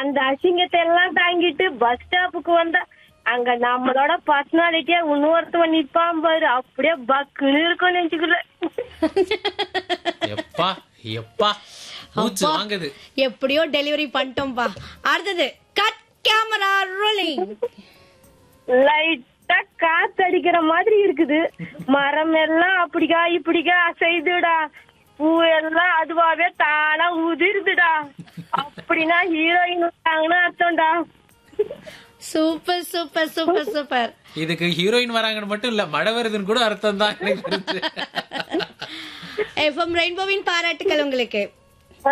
அந்த அசிங்கத்தை எல்லாம் தாங்கிட்டு பஸ் ஸ்டாப்புக்கு வந்தா அங்க நம்மளோட பர்சனாலிட்டியா இன்னொருத்தவன் நிப்பான் பாரு அப்படியே பக்குன்னு இருக்கும் நெஞ்சுக்குள்ள எப்பா எப்பா மூச்சு அப்பா. வாங்குது எப்படியோ டெலிவரி பண்ணிட்டோம்பா அடுத்தது கட் கேமரா ரோலிங் லைட்டா காத்தடிக்கிற மாதிரி இருக்குது மரம் எல்லாம் அப்படிக்கா இப்படிக்கா அசைதுடா பூ எல்லாம் அதுவாவே தானா உதிருதுடா அப்படின்னா ஹீரோயின் வந்தாங்கன்னு அர்த்தம்டா சூப்பர் சூப்பர் சூப்பர் சூப்பர் இதுக்கு ஹீரோயின் வராங்கன்னு மட்டும் இல்ல மழை வருதுன்னு கூட அர்த்தம் தான் எனக்கு தெரிஞ்சு எஃப்எம் ரெயின்போவின் பாராட்டுக்கள் உங்களுக்கு